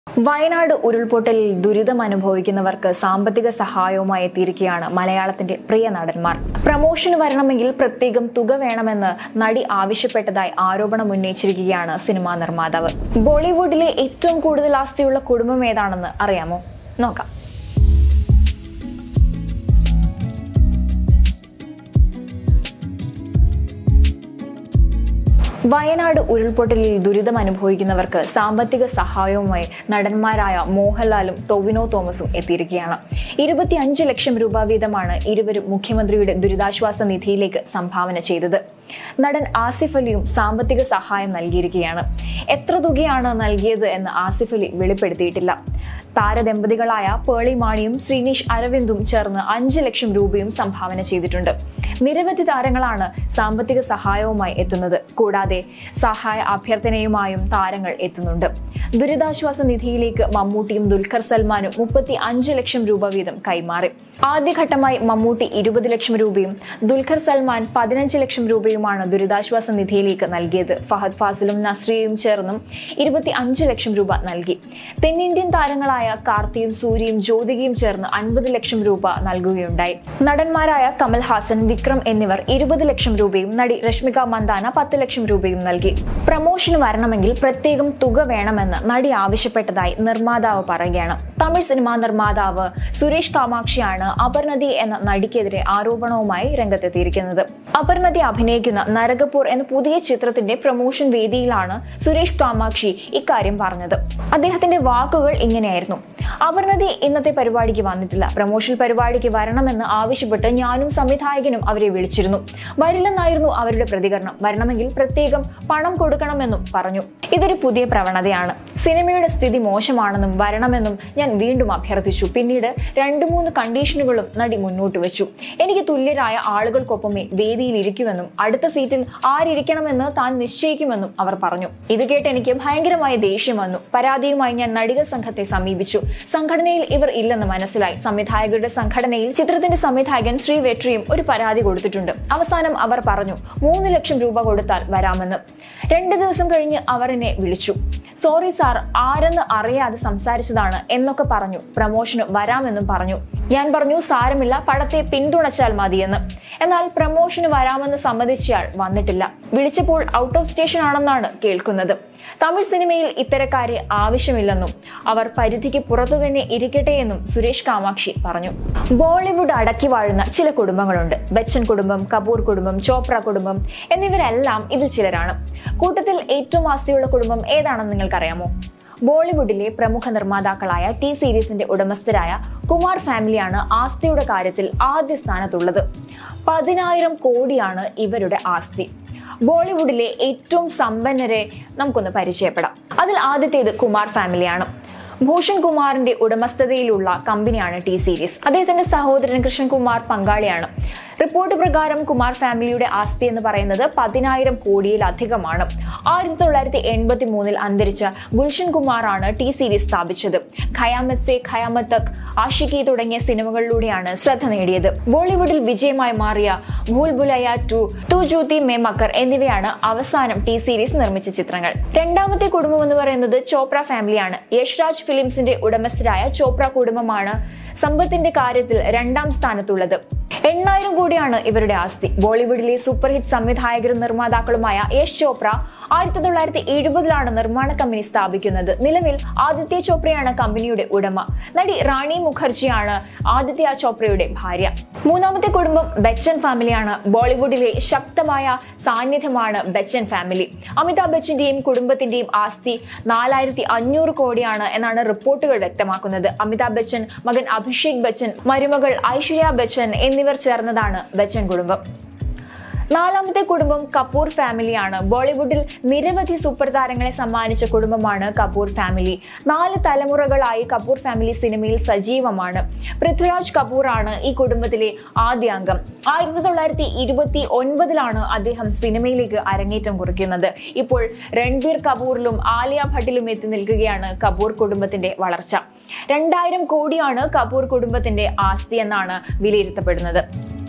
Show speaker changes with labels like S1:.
S1: വയനാട് ഉരുൾപൊട്ടലിൽ ദുരിതം അനുഭവിക്കുന്നവർക്ക് സാമ്പത്തിക സഹായവുമായി എത്തിയിരിക്കുകയാണ് മലയാളത്തിന്റെ പ്രിയ നടന്മാർ പ്രമോഷന് വരണമെങ്കിൽ പ്രത്യേകം തുക വേണമെന്ന് നടി ആവശ്യപ്പെട്ടതായി ആരോപണം ഉന്നയിച്ചിരിക്കുകയാണ് സിനിമാ നിർമ്മാതാവ് ബോളിവുഡിലെ ഏറ്റവും കൂടുതൽ ആസ്തിയുള്ള കുടുംബം ഏതാണെന്ന് അറിയാമോ നോക്കാം വയനാട് ഉരുൾപൊട്ടലിൽ ദുരിതം അനുഭവിക്കുന്നവർക്ക് സാമ്പത്തിക സഹായവുമായി നടന്മാരായ മോഹൻലാലും ടൊവിനോ തോമസും എത്തിയിരിക്കുകയാണ് ഇരുപത്തിയഞ്ച് ലക്ഷം രൂപ വീതമാണ് ഇരുവരും മുഖ്യമന്ത്രിയുടെ ദുരിതാശ്വാസ നിധിയിലേക്ക് സംഭാവന ചെയ്തത് നടൻ ആസിഫ് അലിയും സാമ്പത്തിക സഹായം നൽകിയിരിക്കുകയാണ് എത്ര തുകയാണ് നൽകിയത് എന്ന് ആസിഫ് അലി വെളിപ്പെടുത്തിയിട്ടില്ല താരദമ്പതികളായ പേളി മാണിയും ശ്രീനീഷ് അരവിന്ദും ചേർന്ന് അഞ്ച് ലക്ഷം രൂപയും സംഭാവന ചെയ്തിട്ടുണ്ട് നിരവധി താരങ്ങളാണ് സാമ്പത്തിക സഹായവുമായി എത്തുന്നത് കൂടാതെ സഹായ അഭ്യർത്ഥനയുമായും താരങ്ങൾ എത്തുന്നുണ്ട് ദുരിതാശ്വാസ നിധിയിലേക്ക് മമ്മൂട്ടിയും ദുൽഖർ സൽമാനും മുപ്പത്തി അഞ്ച് ലക്ഷം രൂപ വീതം കൈമാറി ആദ്യഘട്ടമായി മമ്മൂട്ടി ഇരുപത് ലക്ഷം രൂപയും ദുൽഖർ സൽമാൻ പതിനഞ്ച് ലക്ഷം രൂപയുമാണ് ദുരിതാശ്വാസ നിധിയിലേക്ക് നൽകിയത് ഫഹദ് ഫാസിലും നസ്രിയയും ചേർന്നും ഇരുപത്തി അഞ്ച് ലക്ഷം രൂപ നൽകി തെന്നിന്ത്യൻ താരങ്ങളായ കാർത്തിയും സൂര്യയും ജ്യോതികയും ചേർന്ന് അൻപത് ലക്ഷം രൂപ നൽകുകയുണ്ടായി നടന്മാരായ കമൽ ഹാസൻ വിക്രം എന്നിവർ ഇരുപത് ലക്ഷം രൂപയും നടി രശ്മിക മന്ദാന പത്ത് ലക്ഷം രൂപയും നൽകി പ്രമോഷന് വരണമെങ്കിൽ പ്രത്യേകം തുക വേണമെന്ന് നടി ആവശ്യപ്പെട്ടതായി നിർമ്മാതാവ് പറയുകയാണ് തമിഴ് സിനിമാ നിർമ്മാതാവ് സുരേഷ് കാമാക്ഷിയാണ് അപർണതി എന്ന നടിക്കെതിരെ ആരോപണവുമായി രംഗത്തെത്തിയിരിക്കുന്നത് അപർണതി അഭിനയിക്കുന്ന നരകപൂർ എന്ന പുതിയ ചിത്രത്തിന്റെ പ്രൊമോഷൻ വേദിയിലാണ് സുരേഷ് കാമാക്ഷി ഇക്കാര്യം പറഞ്ഞത് അദ്ദേഹത്തിന്റെ വാക്കുകൾ ഇങ്ങനെയായിരുന്നു അപർണതി ഇന്നത്തെ പരിപാടിക്ക് വന്നിട്ടില്ല പ്രൊമോഷൻ പരിപാടിക്ക് വരണമെന്ന് ആവശ്യപ്പെട്ട് ഞാനും സംവിധായകനും അവരെ വിളിച്ചിരുന്നു വരില്ലെന്നായിരുന്നു അവരുടെ പ്രതികരണം വരണമെങ്കിൽ പ്രത്യേകം പണം കൊടുക്കണമെന്നും പറഞ്ഞു ഇതൊരു പുതിയ പ്രവണതയാണ് സിനിമയുടെ സ്ഥിതി മോശമാണെന്നും വരണമെന്നും ഞാൻ വീണ്ടും അഭ്യർത്ഥിച്ചു പിന്നീട് രണ്ടു മൂന്ന് കണ്ടീഷനുകളും നടി മുന്നോട്ട് വെച്ചു എനിക്ക് തുല്യരായ ആളുകൾക്കൊപ്പമേ വേദിയിൽ ഇരിക്കുമെന്നും അടുത്ത സീറ്റിൽ ആരിരിക്കണമെന്ന് താൻ നിശ്ചയിക്കുമെന്നും അവർ പറഞ്ഞു ഇത് കേട്ട് എനിക്ക് ഭയങ്കരമായ ദേഷ്യം വന്നു പരാതിയുമായി ഞാൻ നടികർ സംഘത്തെ സമീപിച്ചു സംഘടനയിൽ ഇവർ ഇല്ലെന്ന് മനസ്സിലായി സംവിധായകരുടെ സംഘടനയിൽ ചിത്രത്തിന്റെ സംവിധായകൻ ശ്രീ വെട്രിയും ഒരു പരാതി കൊടുത്തിട്ടുണ്ട് അവസാനം അവർ പറഞ്ഞു മൂന്ന് ലക്ഷം രൂപ കൊടുത്താൽ വരാമെന്ന് രണ്ട് ദിവസം കഴിഞ്ഞ് അവർ എന്നെ വിളിച്ചു സോറി സാർ ആരെന്ന് അറിയാതെ സംസാരിച്ചതാണ് എന്നൊക്കെ പറഞ്ഞു പ്രമോഷന് വരാമെന്നും പറഞ്ഞു ഞാൻ പറഞ്ഞു സാരമില്ല പടത്തെ പിന്തുണച്ചാൽ മതിയെന്ന് എന്നാൽ പ്രമോഷന് വരാമെന്ന് സമ്മതിച്ചയാൾ വന്നിട്ടില്ല വിളിച്ചപ്പോൾ ഔട്ട് ഓഫ് സ്റ്റേഷൻ ആണെന്നാണ് കേൾക്കുന്നത് തമിഴ് സിനിമയിൽ ഇത്തരക്കാരെ ആവശ്യമില്ലെന്നും അവർ പരിധിക്ക് പുറത്തു തന്നെ ഇരിക്കട്ടെ എന്നും സുരേഷ് കാമാക്ഷി പറഞ്ഞു ബോളിവുഡ് അടക്കി വാഴുന്ന ചില കുടുംബങ്ങളുണ്ട് ബച്ചൻ കുടുംബം കപൂർ കുടുംബം ചോപ്ര കുടുംബം എന്നിവരെല്ലാം ഇതിൽ ചിലരാണ് കൂട്ടത്തിൽ ഏറ്റവും ആസ്തിയുള്ള കുടുംബം ഏതാണെന്ന് നിങ്ങൾക്കറിയാമോ ബോളിവുഡിലെ പ്രമുഖ നിർമ്മാതാക്കളായ ടി സീരീസിന്റെ ഉടമസ്ഥരായ കുമാർ ഫാമിലിയാണ് ആസ്തിയുടെ കാര്യത്തിൽ ആദ്യ സ്ഥാനത്തുള്ളത് പതിനായിരം കോടിയാണ് ഇവരുടെ ആസ്തി ബോളിവുഡിലെ ഏറ്റവും സമ്പന്നരെ നമുക്കൊന്ന് പരിചയപ്പെടാം അതിൽ ആദ്യത്തേത് കുമാർ ഫാമിലിയാണ് ഭൂഷൺ കുമാറിന്റെ ഉടമസ്ഥതയിലുള്ള കമ്പനിയാണ് ടി സീരീസ് അദ്ദേഹത്തിന്റെ സഹോദരൻ കൃഷ്ണൻ കുമാർ പങ്കാളിയാണ് റിപ്പോർട്ട് പ്രകാരം കുമാർ ഫാമിലിയുടെ ആസ്തി എന്ന് പറയുന്നത് പതിനായിരം കോടിയിലധികമാണ് ആയിരത്തി തൊള്ളായിരത്തി എൺപത്തി മൂന്നിൽ അന്തരിച്ച ഗുൽഷൻ കുമാറാണ് ടി സീരീസ് സ്ഥാപിച്ചത് ഖയാമത്ത് സെ ഖയാമത്ത് തക് ആഷിക്കി തുടങ്ങിയ സിനിമകളിലൂടെയാണ് ശ്രദ്ധ നേടിയത് ബോളിവുഡിൽ വിജയമായി മാറിയ ഭൂൽ ഭുലയ ടു തു ജ്യോതി മേ മക്കർ എന്നിവയാണ് അവസാനം ടി സീരീസ് നിർമ്മിച്ച ചിത്രങ്ങൾ രണ്ടാമത്തെ കുടുംബം എന്ന് പറയുന്നത് ചോപ്ര ഫാമിലിയാണ് യഷ്രാജ് ഫിലിംസിന്റെ ഉടമസ്ഥരായ ചോപ്ര കുടുംബമാണ് സമ്പത്തിന്റെ കാര്യത്തിൽ രണ്ടാം സ്ഥാനത്തുള്ളത് എണ്ണായിരം കോടിയാണ് ഇവരുടെ ആസ്തി ബോളിവുഡിലെ സൂപ്പർ ഹിറ്റ് സംവിധായകരും നിർമ്മാതാക്കളുമായ യശ് ചോപ്ര ആയിരത്തി തൊള്ളായിരത്തി എഴുപതിലാണ് നിർമ്മാണ കമ്പനി സ്ഥാപിക്കുന്നത് നിലവിൽ ആദിത്യ ചോപ്രയാണ് കമ്പനിയുടെ ഉടമ നടി റാണി മുഖർജിയാണ് ആദിത്യ ചോപ്രയുടെ ഭാര്യ മൂന്നാമത്തെ കുടുംബം ബച്ചൻ ഫാമിലിയാണ് ബോളിവുഡിലെ ശക്തമായ സാന്നിധ്യമാണ് ബച്ചൻ ഫാമിലി അമിതാഭ് ബച്ചന്റെയും കുടുംബത്തിന്റെയും ആസ്തി നാലായിരത്തി അഞ്ഞൂറ് കോടിയാണ് എന്നാണ് റിപ്പോർട്ടുകൾ വ്യക്തമാക്കുന്നത് അമിതാഭ് ബച്ചൻ മകൻ അഭിഷേക് ബച്ചൻ മരുമകൾ ഐശ്വര്യ ബച്ചൻ എന്നിവർ ചേർന്നതാണ് ബച്ചൻ കുടുംബം നാലാമത്തെ കുടുംബം കപൂർ ഫാമിലിയാണ് ബോളിവുഡിൽ നിരവധി സൂപ്പർ താരങ്ങളെ സമ്മാനിച്ച കുടുംബമാണ് കപൂർ ഫാമിലി നാല് തലമുറകളായി കപൂർ ഫാമിലി സിനിമയിൽ സജീവമാണ് പൃഥ്വിരാജ് കപൂർ ആണ് ഈ കുടുംബത്തിലെ ആദ്യ അംഗം ആയിരത്തി തൊള്ളായിരത്തി ഇരുപത്തി ഒൻപതിലാണ് അദ്ദേഹം സിനിമയിലേക്ക് അരങ്ങേറ്റം കുറിക്കുന്നത് ഇപ്പോൾ രൺബീർ കപൂറിലും ആലിയ ഭട്ടിലും എത്തി നിൽക്കുകയാണ് കപൂർ കുടുംബത്തിന്റെ വളർച്ച രണ്ടായിരം കോടിയാണ് കപൂർ കുടുംബത്തിന്റെ ആസ്തി എന്നാണ് വിലയിരുത്തപ്പെടുന്നത്